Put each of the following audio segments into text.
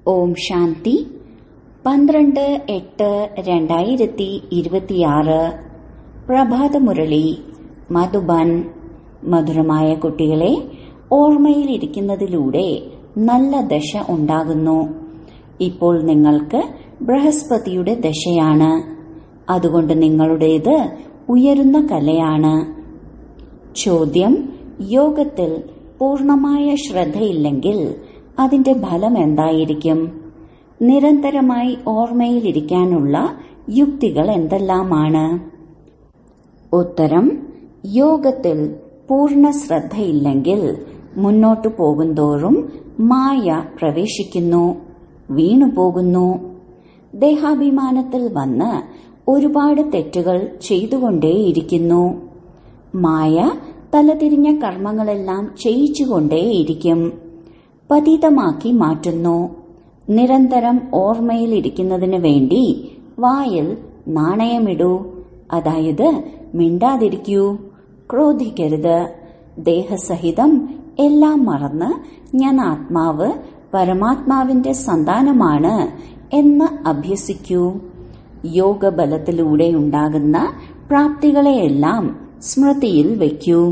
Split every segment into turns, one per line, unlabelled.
ഓം ശാന്തി പന്ത്രണ്ട് എട്ട് രണ്ടായിരത്തി ഇരുപത്തിയാറ് പ്രഭാതമുരളി മധുബൻ മധുരമായ കുട്ടികളെ ഓർമ്മയിലിരിക്കുന്നതിലൂടെ നല്ല ദശ ഉണ്ടാകുന്നു ഇപ്പോൾ നിങ്ങൾക്ക് ബൃഹസ്പതിയുടെ ദശയാണ് അതുകൊണ്ട് നിങ്ങളുടേത് ഉയരുന്ന കലയാണ് ചോദ്യം യോഗത്തിൽ പൂർണമായ ശ്രദ്ധയില്ലെങ്കിൽ അതിന്റെ ഫലം എന്തായിരിക്കും നിരന്തരമായി ഓർമ്മയിലിരിക്കാനുള്ള യുക്തികൾ എന്തെല്ലാമാണ് ഉത്തരം യോഗത്തിൽ പൂർണ്ണ ശ്രദ്ധയില്ലെങ്കിൽ മുന്നോട്ടു പോകുന്തോറും മായ പ്രവേശിക്കുന്നു വീണുപോകുന്നു ദേഹാഭിമാനത്തിൽ വന്ന് ഒരുപാട് തെറ്റുകൾ ചെയ്തുകൊണ്ടേയിരിക്കുന്നു മായ തലതിരിഞ്ഞ കർമ്മങ്ങളെല്ലാം ചെയ്യിച്ചുകൊണ്ടേയിരിക്കും പതീതമാക്കി മാറ്റുന്നു നിരന്തരം ഓർമ്മയിലിരിക്കുന്നതിന് വേണ്ടി വായിൽ നാണയമിടൂ അതായത് മിണ്ടാതിരിക്കൂ ക്രോധിക്കരുത് ദേഹസഹിതം എല്ലാം മറന്ന് ഞാൻ ആത്മാവ് പരമാത്മാവിന്റെ സന്താനമാണ് എന്ന് അഭ്യസിക്കൂ യോഗബലത്തിലൂടെ ഉണ്ടാകുന്ന പ്രാപ്തികളെയെല്ലാം സ്മൃതിയിൽ വയ്ക്കൂ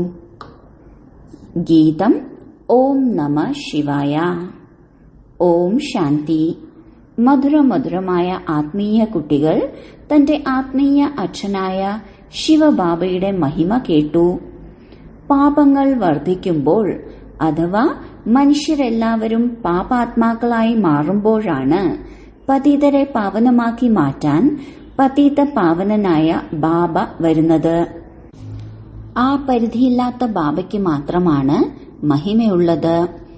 ഗീതം ഓം നമ ശിവായ ഓം ശാന്തി മധുരമധുരമായ ആത്മീയ കുട്ടികൾ തന്റെ ആത്മീയ അച്ഛനായ ശിവബാബയുടെ മഹിമ കേട്ടു പാപങ്ങൾ വർദ്ധിക്കുമ്പോൾ അഥവാ മനുഷ്യരെല്ലാവരും പാപാത്മാക്കളായി മാറുമ്പോഴാണ് പതീതരെ പാവനമാക്കി മാറ്റാൻ പതീത പാവനനായ ബാബ വരുന്നത് ആ പരിധിയില്ലാത്ത ബാബയ്ക്ക് മാത്രമാണ് മഹിമയുള്ളത്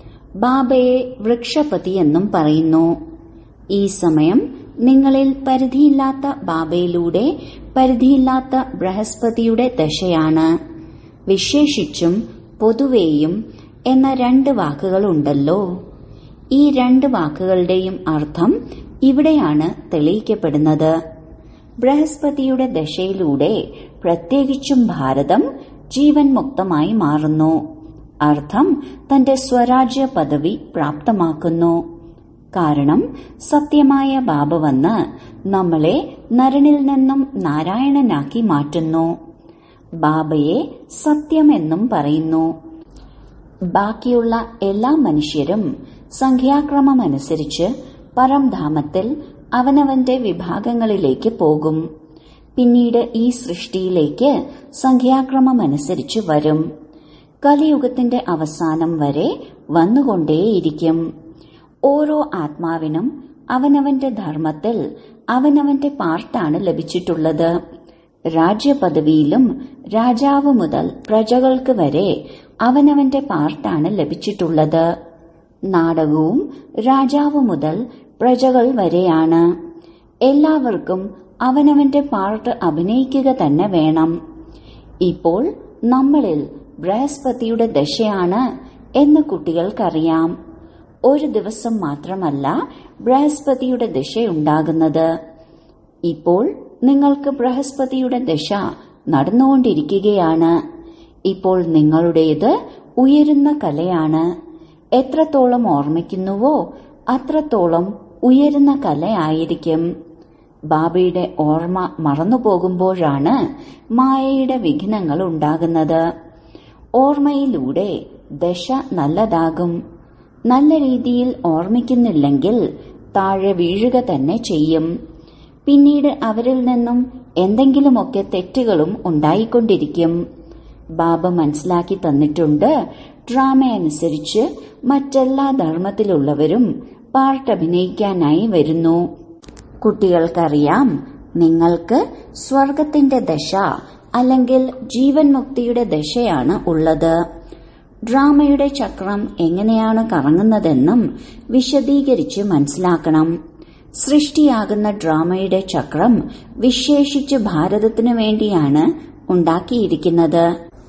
ബാബയെ വൃക്ഷപതി എന്നും പറയുന്നു ഈ സമയം നിങ്ങളിൽ പരിധിയില്ലാത്ത ബാബയിലൂടെ പരിധിയില്ലാത്ത ബൃഹസ്പതിയുടെ ദശയാണ് വിശേഷിച്ചും പൊതുവേയും എന്ന രണ്ട് വാക്കുകളുണ്ടല്ലോ ഈ രണ്ട് വാക്കുകളുടെയും അർത്ഥം ഇവിടെയാണ് തെളിയിക്കപ്പെടുന്നത് ബൃഹസ്പതിയുടെ ദശയിലൂടെ പ്രത്യേകിച്ചും ഭാരതം ജീവൻ മുക്തമായി മാറുന്നു അർത്ഥം തന്റെ സ്വരാജ്യ പദവി പ്രാപ്തമാക്കുന്നു കാരണം സത്യമായ ബാബ വന്ന് നമ്മളെ നരനിൽ നിന്നും നാരായണനാക്കി മാറ്റുന്നു ബാബയെ സത്യമെന്നും പറയുന്നു ബാക്കിയുള്ള എല്ലാ മനുഷ്യരും സംഖ്യാക്രമമനുസരിച്ച് പരംധാമത്തിൽ അവനവന്റെ വിഭാഗങ്ങളിലേക്ക് പോകും പിന്നീട് ഈ സൃഷ്ടിയിലേക്ക് സംഖ്യാക്രമമനുസരിച്ച് വരും കലിയുഗത്തിന്റെ അവസാനം വരെ വന്നുകൊണ്ടേയിരിക്കും ഓരോ ആത്മാവിനും അവനവന്റെ ധർമ്മത്തിൽ അവനവന്റെ പാർട്ടാണ് ലഭിച്ചിട്ടുള്ളത് രാജ്യപദവിയിലും രാജാവ് മുതൽ പ്രജകൾക്ക് വരെ അവനവന്റെ പാർട്ടാണ് ലഭിച്ചിട്ടുള്ളത് നാടകവും രാജാവ് മുതൽ പ്രജകൾ വരെയാണ് എല്ലാവർക്കും അവനവന്റെ പാർട്ട് അഭിനയിക്കുക തന്നെ വേണം ഇപ്പോൾ നമ്മളിൽ ബൃഹസ്പതിയുടെ ദശയാണ് എന്ന് കുട്ടികൾക്കറിയാം ഒരു ദിവസം മാത്രമല്ല ബൃഹസ്പതിയുടെ ദശയുണ്ടാകുന്നത് ഇപ്പോൾ നിങ്ങൾക്ക് ബൃഹസ്പതിയുടെ ദശ നടന്നുകൊണ്ടിരിക്കുകയാണ് ഇപ്പോൾ നിങ്ങളുടേത് ഉയരുന്ന കലയാണ് എത്രത്തോളം ഓർമ്മിക്കുന്നുവോ അത്രത്തോളം ഉയരുന്ന കലയായിരിക്കും ബാബയുടെ ഓർമ്മ മറന്നുപോകുമ്പോഴാണ് മായയുടെ വിഘ്നങ്ങൾ ഉണ്ടാകുന്നത് ഓർമ്മയിലൂടെ ദശ നല്ലതാകും നല്ല രീതിയിൽ ഓർമ്മിക്കുന്നില്ലെങ്കിൽ താഴെ വീഴുക തന്നെ ചെയ്യും പിന്നീട് അവരിൽ നിന്നും എന്തെങ്കിലുമൊക്കെ തെറ്റുകളും ഉണ്ടായിക്കൊണ്ടിരിക്കും ബാബ മനസ്സിലാക്കി തന്നിട്ടുണ്ട് ഡ്രാമ അനുസരിച്ച് മറ്റെല്ലാ ധർമ്മത്തിലുള്ളവരും പാർട്ട് അഭിനയിക്കാനായി വരുന്നു കുട്ടികൾക്കറിയാം നിങ്ങൾക്ക് സ്വർഗത്തിന്റെ ദശ അല്ലെങ്കിൽ ജീവൻ മുക്തിയുടെ ദശയാണ് ഉള്ളത് ഡ്രാമയുടെ ചക്രം എങ്ങനെയാണ് കറങ്ങുന്നതെന്നും വിശദീകരിച്ച് മനസ്സിലാക്കണം സൃഷ്ടിയാകുന്ന ഡ്രാമയുടെ ചക്രം വിശേഷിച്ച് ഭാരതത്തിനു വേണ്ടിയാണ് ഉണ്ടാക്കിയിരിക്കുന്നത്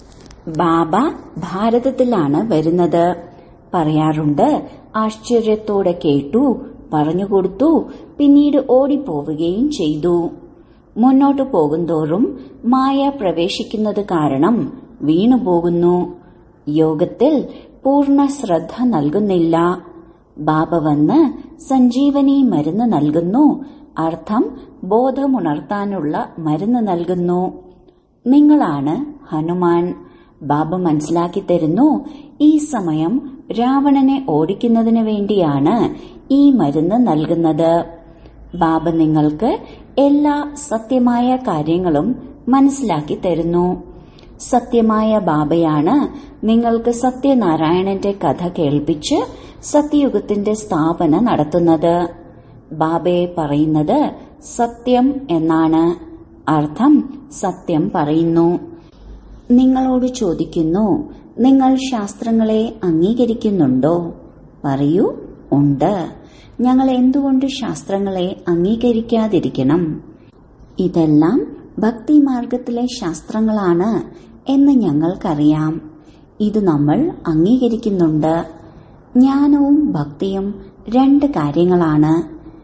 ബാബ ഭാരതത്തിലാണ് വരുന്നത് പറയാറുണ്ട് ആശ്ചര്യത്തോടെ കേട്ടു പറഞ്ഞുകൊടുത്തു പിന്നീട് ഓടിപ്പോവുകയും ചെയ്തു മുന്നോട്ടു പോകുന്തോറും മായ പ്രവേശിക്കുന്നത് കാരണം വീണുപോകുന്നു യോഗത്തിൽ പൂർണ്ണ ശ്രദ്ധ നൽകുന്നില്ല ബാബ വന്ന് സഞ്ജീവനി മരുന്ന് നൽകുന്നു അർത്ഥം ബോധമുണർത്താനുള്ള മരുന്ന് നൽകുന്നു നിങ്ങളാണ് ഹനുമാൻ ബാബ മനസ്സിലാക്കി തരുന്നു ഈ സമയം രാവണനെ ഓടിക്കുന്നതിന് വേണ്ടിയാണ് ഈ മരുന്ന് നൽകുന്നത് ബാബ നിങ്ങൾക്ക് എല്ലാ സത്യമായ കാര്യങ്ങളും മനസ്സിലാക്കി തരുന്നു സത്യമായ ബാബയാണ് നിങ്ങൾക്ക് സത്യനാരായണന്റെ കഥ കേൾപ്പിച്ച് സത്യയുഗത്തിന്റെ സ്ഥാപന നടത്തുന്നത് ബാബയെ പറയുന്നത് സത്യം എന്നാണ് അർത്ഥം സത്യം പറയുന്നു നിങ്ങളോട് ചോദിക്കുന്നു നിങ്ങൾ ശാസ്ത്രങ്ങളെ അംഗീകരിക്കുന്നുണ്ടോ പറയൂ ഉണ്ട് ഞങ്ങൾ എന്തുകൊണ്ട് ശാസ്ത്രങ്ങളെ അംഗീകരിക്കാതിരിക്കണം ഇതെല്ലാം ഭക്തിമാർഗത്തിലെ ശാസ്ത്രങ്ങളാണ് എന്ന് ഞങ്ങൾക്കറിയാം ഇത് നമ്മൾ അംഗീകരിക്കുന്നുണ്ട് ജ്ഞാനവും ഭക്തിയും രണ്ട് കാര്യങ്ങളാണ്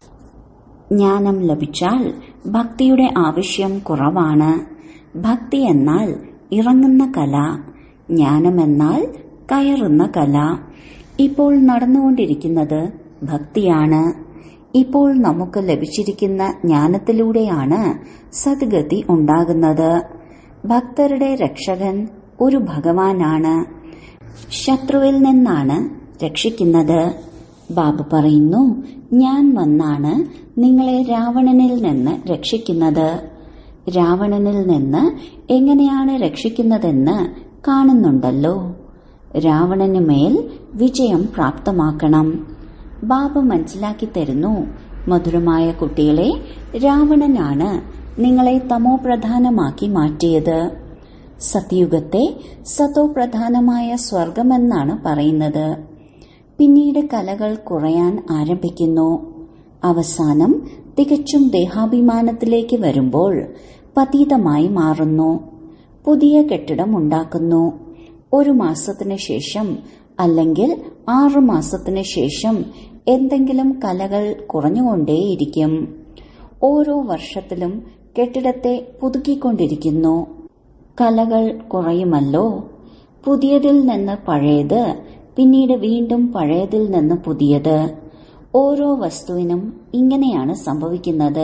ജ്ഞാനം ലഭിച്ചാൽ ഭക്തിയുടെ ആവശ്യം കുറവാണ് ഭക്തി എന്നാൽ ഇറങ്ങുന്ന കല ജ്ഞാനമെന്നാൽ കയറുന്ന കല ഇപ്പോൾ നടന്നുകൊണ്ടിരിക്കുന്നത് ഭക്തിയാണ് ഇപ്പോൾ നമുക്ക് ലഭിച്ചിരിക്കുന്ന ജ്ഞാനത്തിലൂടെയാണ് സദ്ഗതി ഉണ്ടാകുന്നത് ഭക്തരുടെ രക്ഷകൻ ഒരു ഭഗവാനാണ് ശത്രുവിൽ നിന്നാണ് രക്ഷിക്കുന്നത് ബാബു പറയുന്നു ഞാൻ വന്നാണ് നിങ്ങളെ രാവണനിൽ നിന്ന് രക്ഷിക്കുന്നത് രാവണനിൽ നിന്ന് എങ്ങനെയാണ് രക്ഷിക്കുന്നതെന്ന് കാണുന്നുണ്ടല്ലോ രാവണന് മേൽ വിജയം പ്രാപ്തമാക്കണം ബാബ മനസ്സിലാക്കി തരുന്നു മധുരമായ കുട്ടികളെ രാവണനാണ് നിങ്ങളെ തമോപ്രധാനമാക്കി മാറ്റിയത് സത്യുഗത്തെ സതോപ്രധാനമായ സ്വർഗമെന്നാണ് പറയുന്നത് പിന്നീട് കലകൾ കുറയാൻ ആരംഭിക്കുന്നു അവസാനം തികച്ചും ദേഹാഭിമാനത്തിലേക്ക് വരുമ്പോൾ പതീതമായി മാറുന്നു പുതിയ കെട്ടിടം ഉണ്ടാക്കുന്നു ഒരു മാസത്തിനു ശേഷം അല്ലെങ്കിൽ ആറു മാസത്തിനു ശേഷം എന്തെങ്കിലും കലകൾ കുറഞ്ഞുകൊണ്ടേയിരിക്കും ഓരോ വർഷത്തിലും കെട്ടിടത്തെ പുതുക്കിക്കൊണ്ടിരിക്കുന്നു കലകൾ കുറയുമല്ലോ പുതിയതിൽ നിന്ന് പഴയത് പിന്നീട് വീണ്ടും പഴയതിൽ നിന്ന് പുതിയത് ഓരോ വസ്തുവിനും ഇങ്ങനെയാണ് സംഭവിക്കുന്നത്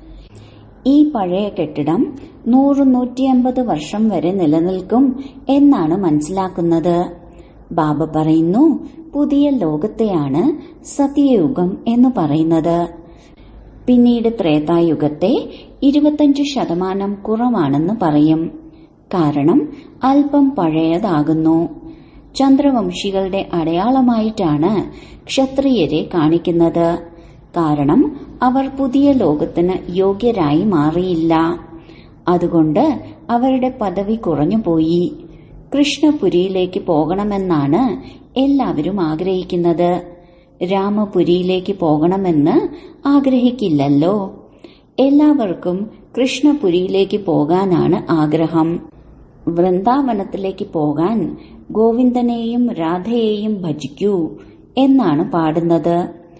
ഈ പഴയ കെട്ടിടം നൂറ് നൂറ്റിയമ്പത് വർഷം വരെ നിലനിൽക്കും എന്നാണ് മനസ്സിലാക്കുന്നത് ബാബ പറയുന്നു പുതിയ ലോകത്തെയാണ് സത്യയുഗം എന്ന് പറയുന്നത് പിന്നീട് ത്രേതായുഗത്തെ ഇരുപത്തഞ്ച് ശതമാനം കുറവാണെന്ന് പറയും കാരണം അല്പം പഴയതാകുന്നു ചന്ദ്രവംശികളുടെ അടയാളമായിട്ടാണ് ക്ഷത്രിയരെ കാണിക്കുന്നത് കാരണം അവർ പുതിയ ലോകത്തിന് യോഗ്യരായി മാറിയില്ല അതുകൊണ്ട് അവരുടെ പദവി കുറഞ്ഞുപോയി കൃഷ്ണപുരിയിലേക്ക് പോകണമെന്നാണ് എല്ലാവരും ആഗ്രഹിക്കുന്നത് രാമപുരിയിലേക്ക് പോകണമെന്ന് ആഗ്രഹിക്കില്ലല്ലോ എല്ലാവർക്കും കൃഷ്ണപുരിയിലേക്ക് പോകാനാണ് ആഗ്രഹം വൃന്ദാവനത്തിലേക്ക് പോകാൻ ഗോവിന്ദനെയും രാധയെയും ഭജിക്കൂ എന്നാണ് പാടുന്നത്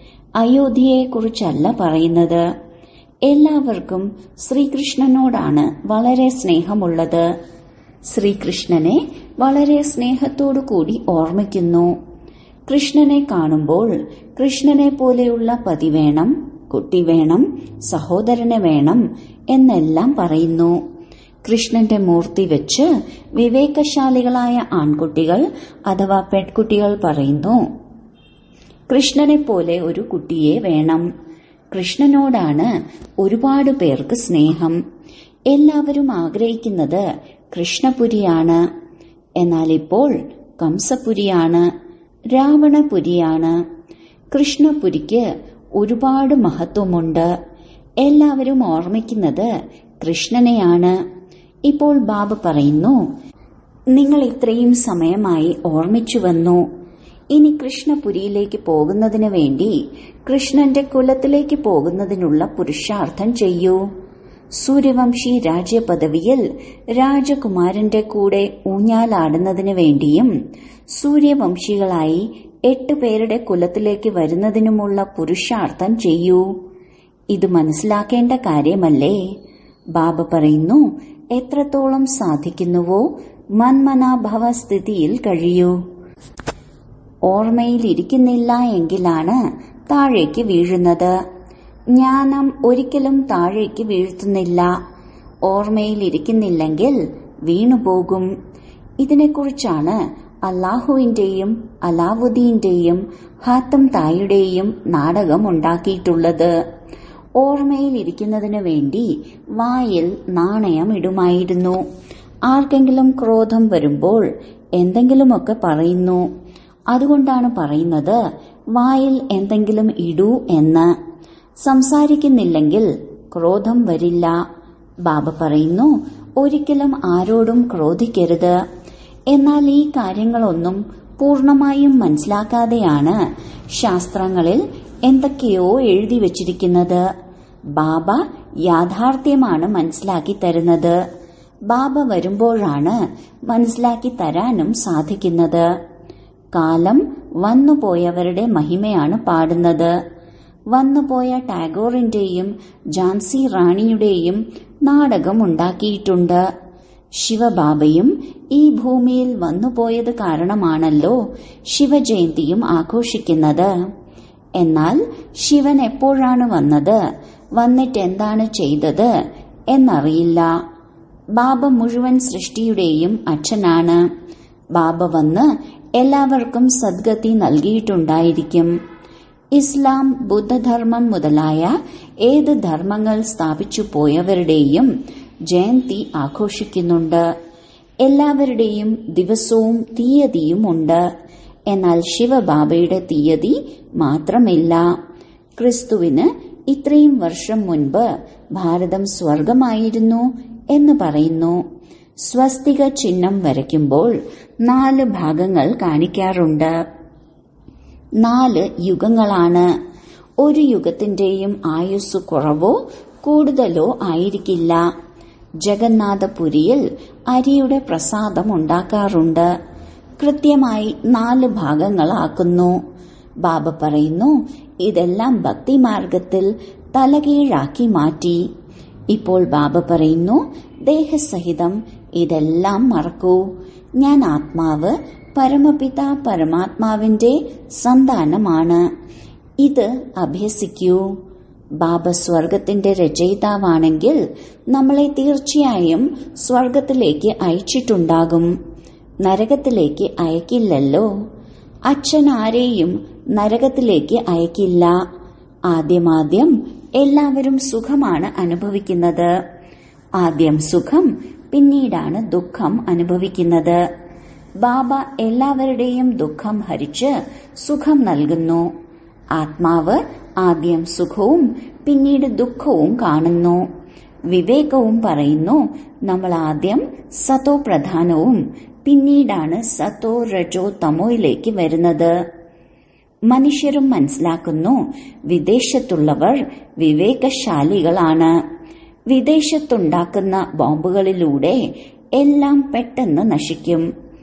അയോധ്യയെക്കുറിച്ചല്ല പറയുന്നത് എല്ലാവർക്കും ശ്രീകൃഷ്ണനോടാണ് വളരെ സ്നേഹമുള്ളത് ശ്രീകൃഷ്ണനെ വളരെ സ്നേഹത്തോടു കൂടി ഓർമ്മിക്കുന്നു കൃഷ്ണനെ കാണുമ്പോൾ കൃഷ്ണനെ പോലെയുള്ള പതി വേണം കുട്ടി വേണം സഹോദരനെ വേണം എന്നെല്ലാം പറയുന്നു കൃഷ്ണന്റെ മൂർത്തി വെച്ച് വിവേകശാലികളായ ആൺകുട്ടികൾ അഥവാ പെൺകുട്ടികൾ പറയുന്നു കൃഷ്ണനെ പോലെ ഒരു കുട്ടിയെ വേണം കൃഷ്ണനോടാണ് ഒരുപാട് പേർക്ക് സ്നേഹം എല്ലാവരും ആഗ്രഹിക്കുന്നത് കൃഷ്ണപുരിയാണ് എന്നാൽ ഇപ്പോൾ കംസപുരിയാണ് രാവണപുരിയാണ് കൃഷ്ണപുരിക്ക് ഒരുപാട് മഹത്വമുണ്ട് എല്ലാവരും ഓർമ്മിക്കുന്നത് കൃഷ്ണനെയാണ് ഇപ്പോൾ ബാബ പറയുന്നു നിങ്ങൾ ഇത്രയും സമയമായി ഓർമ്മിച്ചു വന്നു ഇനി കൃഷ്ണപുരിയിലേക്ക് പോകുന്നതിന് വേണ്ടി കൃഷ്ണന്റെ കുലത്തിലേക്ക് പോകുന്നതിനുള്ള പുരുഷാർത്ഥം ചെയ്യൂ സൂര്യവംശി രാജ്യപദവിയിൽ രാജകുമാരന്റെ കൂടെ ഊഞ്ഞാലാടുന്നതിന് വേണ്ടിയും സൂര്യവംശികളായി എട്ട് പേരുടെ കുലത്തിലേക്ക് വരുന്നതിനുമുള്ള പുരുഷാർത്ഥം ചെയ്യൂ ഇത് മനസ്സിലാക്കേണ്ട കാര്യമല്ലേ ബാബ പറയുന്നു എത്രത്തോളം സാധിക്കുന്നുവോ മന്മനാഭവ സ്ഥിതിയിൽ കഴിയൂ ഓർമ്മയിൽ ഇരിക്കുന്നില്ല എങ്കിലാണ് താഴേക്ക് വീഴുന്നത് ജ്ഞാനം ഒരിക്കലും താഴേക്ക് വീഴ്ത്തുന്നില്ല ഓർമ്മയിലിരിക്കുന്നില്ലെങ്കിൽ വീണുപോകും ഇതിനെക്കുറിച്ചാണ് അള്ളാഹുവിന്റെയും അലാവുദ്ദീന്റെയും ഹാത്തം തായുടെയും നാടകം ഉണ്ടാക്കിയിട്ടുള്ളത് ഓർമ്മയിലിരിക്കുന്നതിനു വേണ്ടി വായിൽ നാണയം ഇടുമായിരുന്നു ആർക്കെങ്കിലും ക്രോധം വരുമ്പോൾ എന്തെങ്കിലുമൊക്കെ പറയുന്നു അതുകൊണ്ടാണ് പറയുന്നത് വായിൽ എന്തെങ്കിലും ഇടൂ എന്ന് സംസാരിക്കുന്നില്ലെങ്കിൽ ക്രോധം വരില്ല ബാബ പറയുന്നു ഒരിക്കലും ആരോടും ക്രോധിക്കരുത് എന്നാൽ ഈ കാര്യങ്ങളൊന്നും പൂർണമായും മനസ്സിലാക്കാതെയാണ് ശാസ്ത്രങ്ങളിൽ എന്തൊക്കെയോ എഴുതി വച്ചിരിക്കുന്നത് ബാബ യാഥാർത്ഥ്യമാണ് മനസ്സിലാക്കി തരുന്നത് ബാബ വരുമ്പോഴാണ് മനസ്സിലാക്കി തരാനും സാധിക്കുന്നത് കാലം വന്നുപോയവരുടെ മഹിമയാണ് പാടുന്നത് വന്നുപോയ ടാഗോറിന്റെയും ജാൻസി റാണിയുടെയും നാടകം ഉണ്ടാക്കിയിട്ടുണ്ട് ശിവബാബയും ഈ ഭൂമിയിൽ വന്നുപോയത് കാരണമാണല്ലോ ശിവജയന്തിയും ആഘോഷിക്കുന്നത് എന്നാൽ ശിവൻ എപ്പോഴാണ് വന്നത് വന്നിട്ട് എന്താണ് ചെയ്തത് എന്നറിയില്ല ബാബ മുഴുവൻ സൃഷ്ടിയുടെയും അച്ഛനാണ് ബാബ വന്ന് എല്ലാവർക്കും സദ്ഗതി നൽകിയിട്ടുണ്ടായിരിക്കും ഇസ്ലാം ബുദ്ധധർമ്മം മുതലായ ഏത് ധർമ്മങ്ങൾ സ്ഥാപിച്ചു പോയവരുടെയും ജയന്തി ആഘോഷിക്കുന്നുണ്ട് എല്ലാവരുടെയും ദിവസവും തീയതിയും ഉണ്ട് എന്നാൽ ശിവബാബയുടെ തീയതി മാത്രമില്ല ക്രിസ്തുവിന് ഇത്രയും വർഷം മുൻപ് ഭാരതം സ്വർഗമായിരുന്നു എന്ന് പറയുന്നു സ്വസ്തിക ചിഹ്നം വരയ്ക്കുമ്പോൾ നാല് ഭാഗങ്ങൾ കാണിക്കാറുണ്ട് നാല് യുഗങ്ങളാണ് ഒരു യുഗത്തിന്റെയും ആയുസ് കുറവോ കൂടുതലോ ആയിരിക്കില്ല ജഗന്നാഥപുരിയിൽ അരിയുടെ പ്രസാദം ഉണ്ടാക്കാറുണ്ട് കൃത്യമായി നാല് ഭാഗങ്ങളാക്കുന്നു ബാബ പറയുന്നു ഇതെല്ലാം ഭക്തിമാർഗത്തിൽ തലകീഴാക്കി മാറ്റി ഇപ്പോൾ ബാബ പറയുന്നു ദേഹസഹിതം ഇതെല്ലാം മറക്കൂ ഞാൻ ആത്മാവ് പരമപിത പരമാത്മാവിന്റെ സന്താനമാണ് ഇത് അഭ്യസിക്കൂ ബാബ സ്വർഗത്തിന്റെ രചയിതാവാണെങ്കിൽ നമ്മളെ തീർച്ചയായും സ്വർഗത്തിലേക്ക് അയച്ചിട്ടുണ്ടാകും നരകത്തിലേക്ക് അയക്കില്ലല്ലോ അച്ഛൻ ആരെയും നരകത്തിലേക്ക് അയക്കില്ല ആദ്യമാദ്യം എല്ലാവരും സുഖമാണ് അനുഭവിക്കുന്നത് ആദ്യം സുഖം പിന്നീടാണ് ദുഃഖം അനുഭവിക്കുന്നത് ബാബ എല്ലാവരുടെയും ദുഃഖം ഹരിച്ച് സുഖം നൽകുന്നു ആത്മാവ് ആദ്യം സുഖവും പിന്നീട് ദുഃഖവും കാണുന്നു വിവേകവും പറയുന്നു നമ്മൾ ആദ്യം സതോ പ്രധാനവും പിന്നീടാണ് സത്തോ രജോ തമോയിലേക്ക് വരുന്നത് മനുഷ്യരും മനസ്സിലാക്കുന്നു വിദേശത്തുള്ളവർ വിവേകശാലികളാണ് വിദേശത്തുണ്ടാക്കുന്ന ബോംബുകളിലൂടെ എല്ലാം പെട്ടെന്ന് നശിക്കും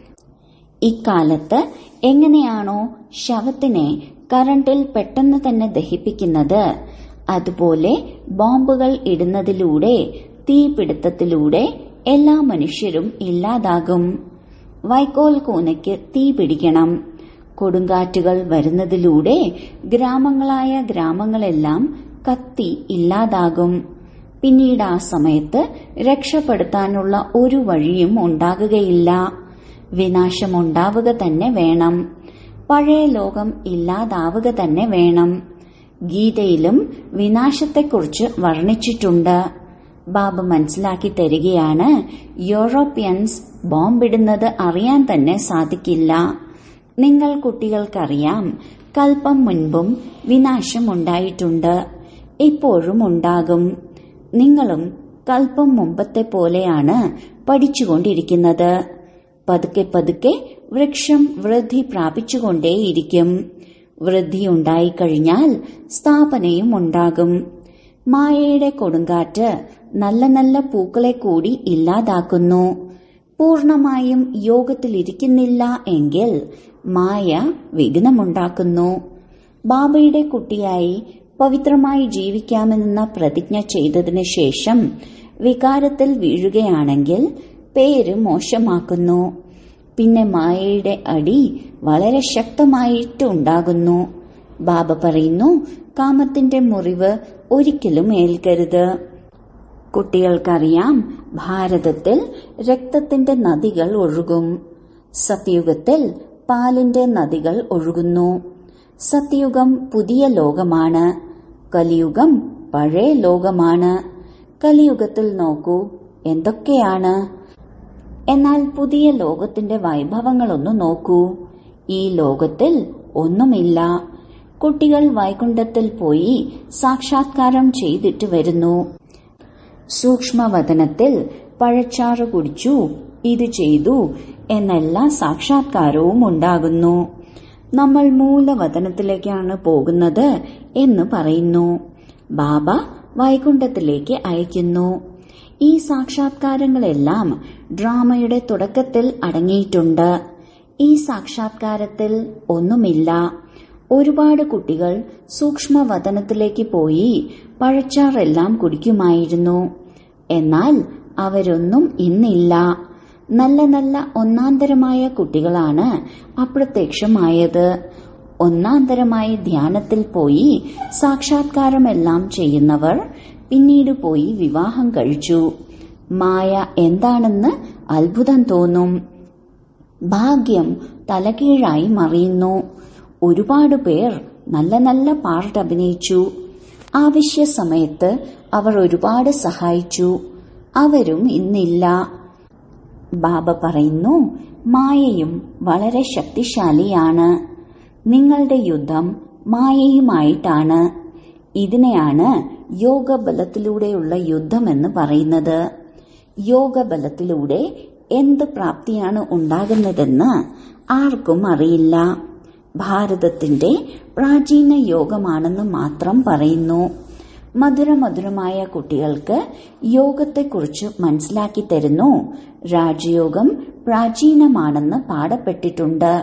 ഇക്കാലത്ത് എങ്ങനെയാണോ ശവത്തിനെ കറണ്ടിൽ പെട്ടെന്ന് തന്നെ ദഹിപ്പിക്കുന്നത് അതുപോലെ ബോംബുകൾ ഇടുന്നതിലൂടെ തീപിടുത്തത്തിലൂടെ എല്ലാ മനുഷ്യരും ഇല്ലാതാകും വൈക്കോൽ കൂനയ്ക്ക് തീ പിടിക്കണം കൊടുങ്കാറ്റുകൾ വരുന്നതിലൂടെ ഗ്രാമങ്ങളായ ഗ്രാമങ്ങളെല്ലാം കത്തി ഇല്ലാതാകും പിന്നീട് ആ സമയത്ത് രക്ഷപ്പെടുത്താനുള്ള ഒരു വഴിയും ഉണ്ടാകുകയില്ല വിനാശമുണ്ടാവുക തന്നെ വേണം പഴയ ലോകം ഇല്ലാതാവുക തന്നെ വേണം ഗീതയിലും വിനാശത്തെക്കുറിച്ച് വർണ്ണിച്ചിട്ടുണ്ട് ബാബ മനസ്സിലാക്കി തരികയാണ് യൂറോപ്യൻസ് ബോംബിടുന്നത് അറിയാൻ തന്നെ സാധിക്കില്ല നിങ്ങൾ കുട്ടികൾക്കറിയാം കൽപ്പം മുൻപും വിനാശം ഉണ്ടായിട്ടുണ്ട് ഇപ്പോഴും ഉണ്ടാകും നിങ്ങളും കൽപ്പം മുമ്പത്തെ പോലെയാണ് പഠിച്ചുകൊണ്ടിരിക്കുന്നത് പതുക്കെ പതുക്കെ വൃക്ഷം വൃദ്ധി പ്രാപിച്ചുകൊണ്ടേയിരിക്കും വൃദ്ധി ഉണ്ടായിക്കഴിഞ്ഞാൽ സ്ഥാപനയും ഉണ്ടാകും മായയുടെ കൊടുങ്കാറ്റ് നല്ല നല്ല പൂക്കളെ കൂടി ഇല്ലാതാക്കുന്നു പൂർണമായും യോഗത്തിലിരിക്കുന്നില്ല എങ്കിൽ മായ വിഘ്നമുണ്ടാക്കുന്നു ബാബയുടെ കുട്ടിയായി പവിത്രമായി ജീവിക്കാമെന്ന പ്രതിജ്ഞ ചെയ്തതിനു ശേഷം വികാരത്തിൽ വീഴുകയാണെങ്കിൽ പേര് മോശമാക്കുന്നു പിന്നെ മായയുടെ അടി വളരെ ശക്തമായിട്ട് ഉണ്ടാകുന്നു ബാബ പറയുന്നു കാമത്തിന്റെ മുറിവ് ഒരിക്കലും ഏൽക്കരുത് കുട്ടികൾക്കറിയാം ഭാരതത്തിൽ രക്തത്തിന്റെ നദികൾ ഒഴുകും സത്യുഗത്തിൽ പാലിന്റെ നദികൾ ഒഴുകുന്നു സത്യുഗം പുതിയ ലോകമാണ് കലിയുഗം പഴയ ലോകമാണ് കലിയുഗത്തിൽ നോക്കൂ എന്തൊക്കെയാണ് എന്നാൽ പുതിയ ലോകത്തിന്റെ വൈഭവങ്ങളൊന്നു നോക്കൂ ഈ ലോകത്തിൽ ഒന്നുമില്ല കുട്ടികൾ വൈകുണ്ഠത്തിൽ പോയി സാക്ഷാത്കാരം ചെയ്തിട്ട് വരുന്നു സൂക്ഷ്മവതനത്തിൽ പഴച്ചാറ് കുടിച്ചു ഇത് ചെയ്തു എന്നെല്ലാ സാക്ഷാത്കാരവും ഉണ്ടാകുന്നു നമ്മൾ മൂലവതനത്തിലേക്കാണ് പോകുന്നത് എന്ന് പറയുന്നു ബാബ വൈകുണ്ഠത്തിലേക്ക് അയക്കുന്നു ഈ സാക്ഷാത്കാരങ്ങളെല്ലാം ഡ്രാമയുടെ തുടക്കത്തിൽ അടങ്ങിയിട്ടുണ്ട് ഈ സാക്ഷാത്കാരത്തിൽ ഒന്നുമില്ല ഒരുപാട് കുട്ടികൾ സൂക്ഷ്മവതനത്തിലേക്ക് പോയി പഴച്ചാറെല്ലാം കുടിക്കുമായിരുന്നു എന്നാൽ അവരൊന്നും ഇന്നില്ല നല്ല നല്ല ഒന്നാന്തരമായ കുട്ടികളാണ് അപ്രത്യക്ഷമായത് ഒന്നാന്തരമായി ധ്യാനത്തിൽ പോയി സാക്ഷാത്കാരമെല്ലാം ചെയ്യുന്നവർ പിന്നീട് പോയി വിവാഹം കഴിച്ചു മായ എന്താണെന്ന് അത്ഭുതം തോന്നും ഭാഗ്യം തലകീഴായി മറിയുന്നു ഒരുപാട് പേർ നല്ല നല്ല പാർട്ട് അഭിനയിച്ചു ആവശ്യ സമയത്ത് അവർ ഒരുപാട് സഹായിച്ചു അവരും ഇന്നില്ല ബാബ പറയുന്നു മായയും വളരെ ശക്തിശാലിയാണ് നിങ്ങളുടെ യുദ്ധം മായയുമായിട്ടാണ് ഇതിനെയാണ് യോഗബലത്തിലൂടെയുള്ള യുദ്ധമെന്ന് പറയുന്നത് യോഗബലത്തിലൂടെ എന്ത് പ്രാപ്തിയാണ് ഉണ്ടാകുന്നതെന്ന് ആർക്കും അറിയില്ല ഭാരതത്തിന്റെ പ്രാചീന യോഗമാണെന്ന് മാത്രം പറയുന്നു മധുരമധുരമായ കുട്ടികൾക്ക് യോഗത്തെക്കുറിച്ച് മനസ്സിലാക്കി തരുന്നു രാജയോഗം പ്രാചീനമാണെന്ന് പാടപ്പെട്ടിട്ടുണ്ട്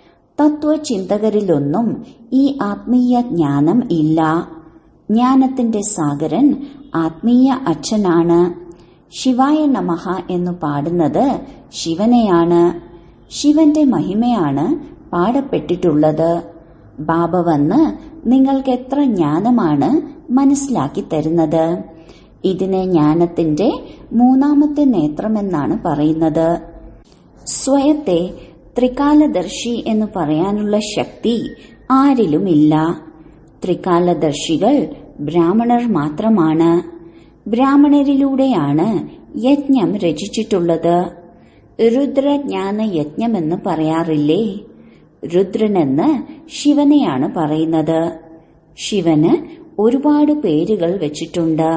തത്വചിന്തകരിലൊന്നും ഈ ആത്മീയ ജ്ഞാനം ഇല്ല ജ്ഞാനത്തിന്റെ സാഗരൻ ആത്മീയ അച്ഛനാണ് ശിവായ നമഃ എന്നു പാടുന്നത് ശിവനെയാണ് ശിവന്റെ മഹിമയാണ് പാടപ്പെട്ടിട്ടുള്ളത് ബാബ വന്ന് നിങ്ങൾക്ക് എത്ര ജ്ഞാനമാണ് മനസ്സിലാക്കി തരുന്നത് ഇതിനെ ജ്ഞാനത്തിന്റെ മൂന്നാമത്തെ നേത്രമെന്നാണ് പറയുന്നത് സ്വയത്തെ ത്രികാലദർശി എന്ന് പറയാനുള്ള ശക്തി ആരിലുമില്ല ത്രികാലദർശികൾ ബ്രാഹ്മണർ മാത്രമാണ് ബ്രാഹ്മണരിലൂടെയാണ് യജ്ഞം രചിച്ചിട്ടുള്ളത് രുദ്രജ്ഞാന യജ്ഞമെന്ന് പറയാറില്ലേ രുദ്രനെന്ന് ശിവനെയാണ് പറയുന്നത് ശിവന് ഒരുപാട് പേരുകൾ വെച്ചിട്ടുണ്ട്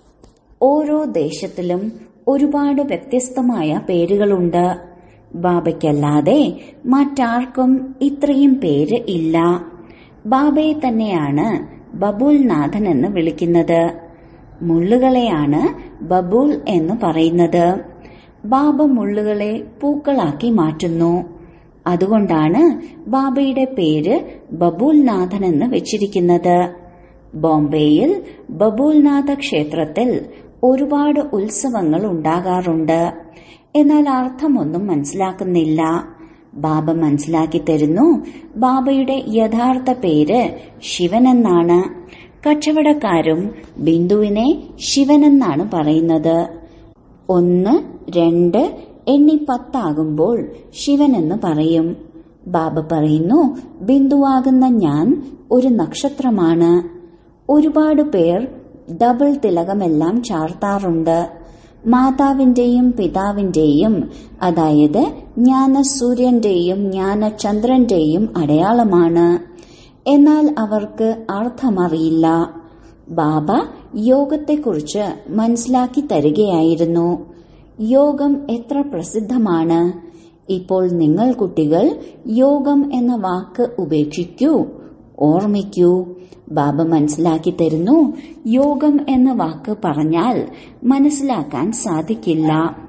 ഓരോ ദേശത്തിലും ഒരുപാട് വ്യത്യസ്തമായ പേരുകളുണ്ട് ബാബയ്ക്കല്ലാതെ മറ്റാർക്കും ഇത്രയും പേര് ഇല്ല ബാബയെ തന്നെയാണ് ബബുൽനാഥൻ എന്ന് വിളിക്കുന്നത് മുള്ളുകളെയാണ് ബബുൽ എന്ന് പറയുന്നത് ബാബ മുള്ളുകളെ പൂക്കളാക്കി മാറ്റുന്നു അതുകൊണ്ടാണ് ബാബയുടെ പേര് ബബുൽനാഥൻ എന്ന് വെച്ചിരിക്കുന്നത് ബോംബെയിൽ ബബുൽനാഥ ക്ഷേത്രത്തിൽ ഒരുപാട് ഉത്സവങ്ങൾ ഉണ്ടാകാറുണ്ട് എന്നാൽ അർത്ഥമൊന്നും മനസ്സിലാക്കുന്നില്ല ബാബ മനസ്സിലാക്കി തരുന്നു ബാബയുടെ യഥാർത്ഥ പേര് ശിവനെന്നാണ് കച്ചവടക്കാരും ബിന്ദുവിനെ ശിവനെന്നാണ് പറയുന്നത് ഒന്ന് രണ്ട് എന്നീ പത്താകുമ്പോൾ ശിവനെന്ന് പറയും ബാബ പറയുന്നു ബിന്ദുവാകുന്ന ഞാൻ ഒരു നക്ഷത്രമാണ് ഒരുപാട് പേർ ഡബിൾ തിലകമെല്ലാം ചാർത്താറുണ്ട് മാതാവിന്റെയും പിതാവിന്റെയും അതായത് ജ്ഞാനസൂര്യന്റെയും ജ്ഞാനചന്ദ്രന്റെയും അടയാളമാണ് എന്നാൽ അവർക്ക് അർത്ഥമറിയില്ല ബാബ യോഗത്തെക്കുറിച്ച് മനസ്സിലാക്കി തരികയായിരുന്നു യോഗം എത്ര പ്രസിദ്ധമാണ് ഇപ്പോൾ നിങ്ങൾ കുട്ടികൾ യോഗം എന്ന വാക്ക് ഉപേക്ഷിക്കൂ ഓർമ്മിക്കൂ ബാബ മനസ്സിലാക്കി തരുന്നു യോഗം എന്ന വാക്ക് പറഞ്ഞാൽ മനസ്സിലാക്കാൻ സാധിക്കില്ല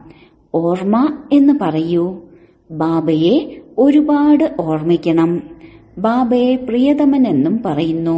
ഓർമ്മ എന്ന് പറയൂ ബാബയെ ഒരുപാട് ഓർമ്മിക്കണം ബാബയെ പ്രിയതമനെന്നും പറയുന്നു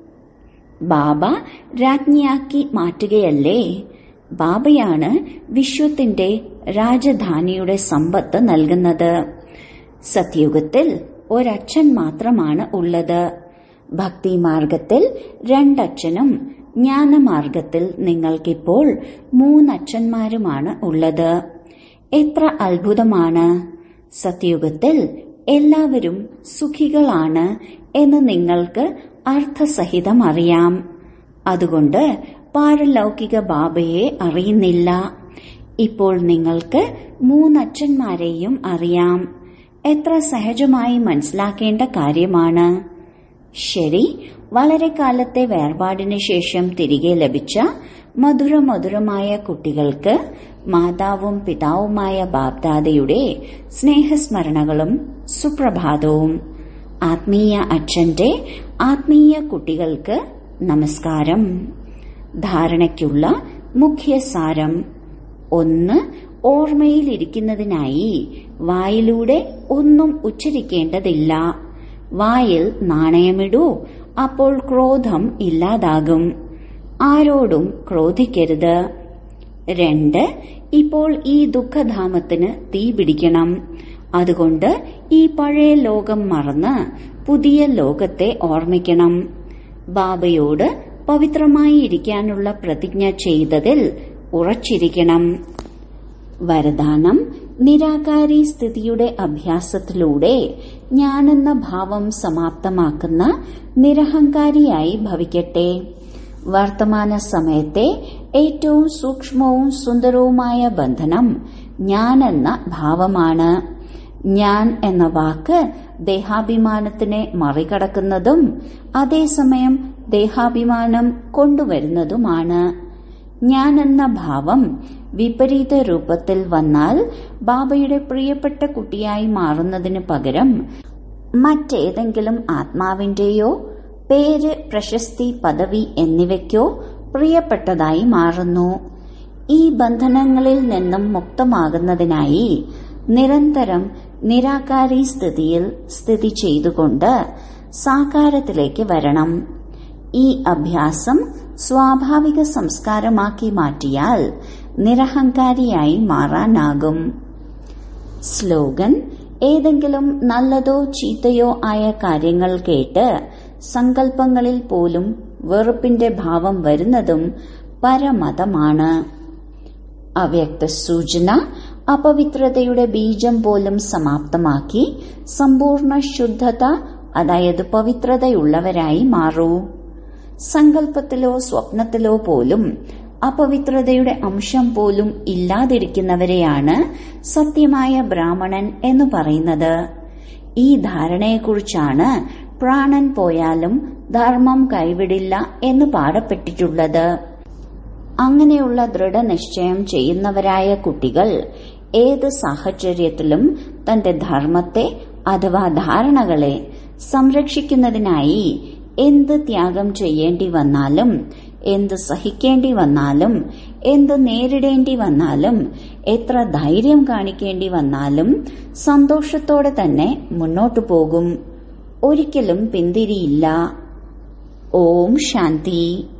ബാബ രാജ്ഞിയാക്കി മാറ്റുകയല്ലേ ബാബയാണ് വിശ്വത്തിന്റെ രാജധാനിയുടെ സമ്പത്ത് നൽകുന്നത് സത്യുഗത്തിൽ ഒരച്ഛൻ മാത്രമാണ് ഉള്ളത് ഭക്തി മാർഗത്തിൽ രണ്ടച്ഛനും ജ്ഞാനമാർഗത്തിൽ നിങ്ങൾക്കിപ്പോൾ മൂന്നച്ഛന്മാരുമാണ് ഉള്ളത് എത്ര അത്ഭുതമാണ് സത്യുഗത്തിൽ എല്ലാവരും സുഖികളാണ് എന്ന് നിങ്ങൾക്ക് അർത്ഥസഹിതം അറിയാം അതുകൊണ്ട് പാരലൗകിക ബാബയെ അറിയുന്നില്ല ഇപ്പോൾ നിങ്ങൾക്ക് മൂന്നച്ഛന്മാരെയും അറിയാം എത്ര സഹജമായി മനസ്സിലാക്കേണ്ട കാര്യമാണ് ശരി വളരെ കാലത്തെ വേർപാടിന് ശേഷം തിരികെ ലഭിച്ച മധുരമധുരമായ കുട്ടികൾക്ക് മാതാവും പിതാവുമായ ബാബ്ദാദയുടെ സ്നേഹസ്മരണകളും സുപ്രഭാതവും ആത്മീയ അച്ഛന്റെ ആത്മീയ കുട്ടികൾക്ക് നമസ്കാരം ധാരണയ്ക്കുള്ള മുഖ്യ സാരം ഒന്ന് ഓർമ്മയിലിരിക്കുന്നതിനായി വായിലൂടെ ഒന്നും ഉച്ചരിക്കേണ്ടതില്ല വായിൽ നാണയമിടൂ അപ്പോൾ ക്രോധം ഇല്ലാതാകും ആരോടും ക്രോധിക്കരുത് രണ്ട് ഇപ്പോൾ ഈ ദുഃഖധാമത്തിന് തീ പിടിക്കണം അതുകൊണ്ട് ഈ പഴയ ലോകം മറന്ന് പുതിയ ലോകത്തെ ഓർമ്മിക്കണം ബാബയോട് പവിത്രമായി ഇരിക്കാനുള്ള പ്രതിജ്ഞ ചെയ്തതിൽ ഉറച്ചിരിക്കണം വരദാനം നിരാകാരി സ്ഥിതിയുടെ അഭ്യാസത്തിലൂടെ ഞാനെന്ന ഭാവം സമാപ്തമാക്കുന്ന നിരഹങ്കാരിയായി ഭവിക്കട്ടെ വർത്തമാന സമയത്തെ ഏറ്റവും സൂക്ഷ്മവും സുന്ദരവുമായ ബന്ധനം ഞാൻ എന്ന ഭാവമാണ് ഞാൻ എന്ന വാക്ക് ദേഹാഭിമാനത്തിനെ മറികടക്കുന്നതും അതേസമയം ദേഹാഭിമാനം കൊണ്ടുവരുന്നതുമാണ് ഞാൻ എന്ന ഭാവം വിപരീത രൂപത്തിൽ വന്നാൽ ബാബയുടെ പ്രിയപ്പെട്ട കുട്ടിയായി മാറുന്നതിന് പകരം മറ്റേതെങ്കിലും ആത്മാവിന്റെയോ പേര് പ്രശസ്തി പദവി എന്നിവയ്ക്കോ പ്രിയപ്പെട്ടതായി മാറുന്നു ഈ ബന്ധനങ്ങളിൽ നിന്നും മുക്തമാകുന്നതിനായി നിരന്തരം നിരാകാരി സ്ഥിതിയിൽ സ്ഥിതി ചെയ്തുകൊണ്ട് സാകാരത്തിലേക്ക് വരണം ഈ അഭ്യാസം സ്വാഭാവിക സംസ്കാരമാക്കി മാറ്റിയാൽ നിരഹങ്കാരിയായി മാറാനാകും സ്ലോഗൻ ഏതെങ്കിലും നല്ലതോ ചീത്തയോ ആയ കാര്യങ്ങൾ കേട്ട് സങ്കല്പങ്ങളിൽ പോലും വെറുപ്പിന്റെ ഭാവം വരുന്നതും പരമതമാണ് അവ്യക്ത സൂചന അപവിത്രതയുടെ ബീജം പോലും സമാപ്തമാക്കി സമ്പൂർണ്ണ ശുദ്ധത അതായത് പവിത്രതയുള്ളവരായി മാറൂ സങ്കല്പത്തിലോ സ്വപ്നത്തിലോ പോലും അപവിത്രതയുടെ അംശം പോലും ഇല്ലാതിരിക്കുന്നവരെയാണ് സത്യമായ ബ്രാഹ്മണൻ എന്ന് പറയുന്നത് ഈ ധാരണയെക്കുറിച്ചാണ് പ്രാണൻ പോയാലും ധർമ്മം കൈവിടില്ല എന്ന് പാടപ്പെട്ടിട്ടുള്ളത് അങ്ങനെയുള്ള ദൃഢനിശ്ചയം ചെയ്യുന്നവരായ കുട്ടികൾ ഏത് സാഹചര്യത്തിലും തന്റെ ധർമ്മത്തെ അഥവാ ധാരണകളെ സംരക്ഷിക്കുന്നതിനായി എന്ത് ത്യാഗം ചെയ്യേണ്ടി വന്നാലും എന്ത് സഹിക്കേണ്ടി വന്നാലും എന്ത് നേരിടേണ്ടി വന്നാലും എത്ര ധൈര്യം കാണിക്കേണ്ടി വന്നാലും സന്തോഷത്തോടെ തന്നെ മുന്നോട്ടു പോകും ഒരിക്കലും പിന്തിരിയില്ല ഓം ശാന്തി